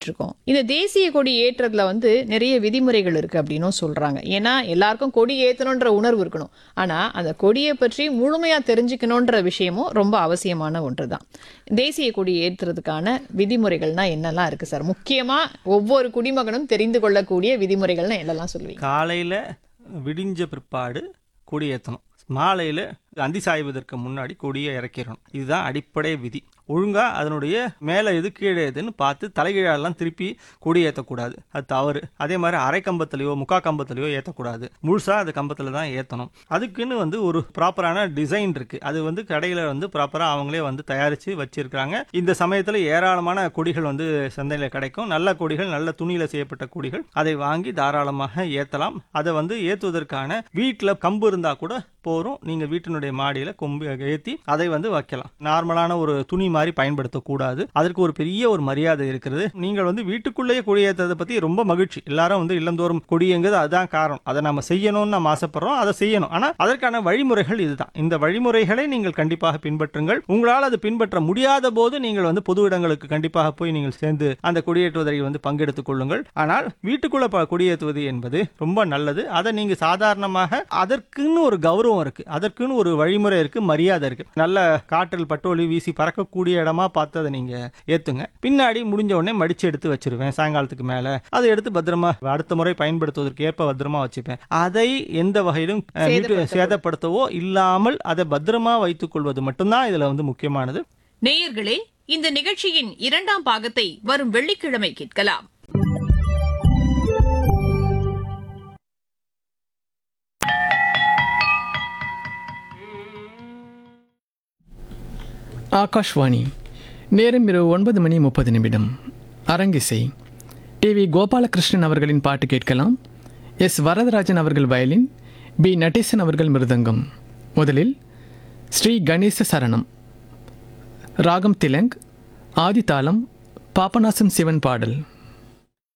இருக்கோம் இந்த தேசிய கொடி ஏற்றதுல வந்து நிறைய விதிமுறைகள் இருக்கு அப்படின்னும் சொல்றாங்க ஏன்னா எல்லாருக்கும் கொடி ஏத்தணுன்ற உணர்வு இருக்கணும் ஆனா அந்த கொடியை பற்றி முழுமையா தெரிஞ்சுக்கணுன்ற விஷயமும் ரொம்ப அவசியமான ஒன்றுதான் தேசிய கொடி ஏற்றுறதுக்கான விதிமுறைகள்னா என்னெல்லாம் இருக்கு சார் முக்கியமா ஒவ்வொரு குடிமகனும் தெரிந்து கொள்ளக்கூடிய விதிமுறைகள்னா என்னெல்லாம் சொல்லுவீங்க காலையில் விடிஞ்ச பிற்பாடு கொடி ஏற்றணும் மாலையில் அந்தி சாய்வதற்கு முன்னாடி கொடியை இறக்கிடணும் இதுதான் அடிப்படை விதி ஒழுங்காக அதனுடைய மேலே எது கீழே எதுன்னு பார்த்து தலைகீழெல்லாம் திருப்பி கொடி ஏற்றக்கூடாது அது தவறு அதே மாதிரி அரை கம்பத்துலையோ முக்கா கம்பத்துலையோ ஏற்றக்கூடாது முழுசாக அது கம்பத்தில் தான் ஏற்றணும் அதுக்குன்னு வந்து ஒரு ப்ராப்பரான டிசைன் இருக்குது அது வந்து கடையில் வந்து ப்ராப்பராக அவங்களே வந்து தயாரித்து வச்சிருக்காங்க இந்த சமயத்தில் ஏராளமான கொடிகள் வந்து சந்தையில் கிடைக்கும் நல்ல கொடிகள் நல்ல துணியில் செய்யப்பட்ட கொடிகள் அதை வாங்கி தாராளமாக ஏற்றலாம் அதை வந்து ஏற்றுவதற்கான வீட்டில் கம்பு இருந்தால் கூட போகிறோம் நீங்கள் வீட்டினுடைய மாடியில் கொம்பு ஏற்றி அதை வந்து வைக்கலாம் நார்மலான ஒரு துணி மாதிரி பயன்படுத்தக்கூடாது அதற்கு ஒரு பெரிய ஒரு மரியாதை இருக்கிறது நீங்கள் வந்து வீட்டுக்குள்ளேயே கொடி ஏற்றுறதை பற்றி ரொம்ப மகிழ்ச்சி எல்லாரும் வந்து இல்லந்தோறும் கொடியங்கிறது அதுதான் காரணம் அதை நம்ம செய்யணும்னு நம்ம ஆசைப்படுறோம் அதை செய்யணும் ஆனால் அதற்கான வழிமுறைகள் இதுதான் இந்த வழிமுறைகளை நீங்கள் கண்டிப்பாக பின்பற்றுங்கள் உங்களால் அது பின்பற்ற முடியாத போது நீங்கள் வந்து பொது இடங்களுக்கு கண்டிப்பாக போய் நீங்கள் சேர்ந்து அந்த கொடியேற்றுவதை வந்து பங்கெடுத்துக் கொள்ளுங்கள் ஆனால் வீட்டுக்குள்ள ப- கொடியேற்றுவது என்பது ரொம்ப நல்லது அதை நீங்க சாதாரணமாக அதற்குன்னு ஒரு கௌரவம் இருக்கு அதற்குன்னு ஒரு வழிமுறை இருக்கு மரியாதை இருக்கு நல்ல காற்றில் பட்டோலி வீசி பறக்கக்கூடிய இடமா பார்த்து அதை நீங்க ஏத்துங்க பின்னாடி முடிஞ்ச உடனே மடிச்சு எடுத்து வச்சிருவேன் சாயங்காலத்துக்கு மேல அதை எடுத்து பத்திரமா அடுத்த முறை பயன்படுத்துவதற்கு ஏற்ப பத்திரமா வச்சுப்பேன் அதை எந்த வகையிலும் அஹ், வீட்டு சேதப்படுத்த- சேதப்படுத்தவோ இல்லாமல் அதை பத்திரமா வைத்துக் கொள்வது மட்டும்தான் இதுல வந்து முக்கியமானது நேயர்களே இந்த நிகழ்ச்சியின் இரண்டாம் பாகத்தை வரும் வெள்ளிக்கிழமை கேட்கலாம் ஆகாஷ்வாணி நேரம் இரவு ஒன்பது மணி முப்பது நிமிடம் அரங்கிசை டிவி கோபாலகிருஷ்ணன் அவர்களின் பாட்டு கேட்கலாம் எஸ் வரதராஜன் அவர்கள் வயலின் பி நடேசன் அவர்கள் மிருதங்கம் முதலில் ஸ்ரீ கணேச சரணம் ராகம் திலங் ஆதிதாளம் பாபநாசம் சிவன் பாடல்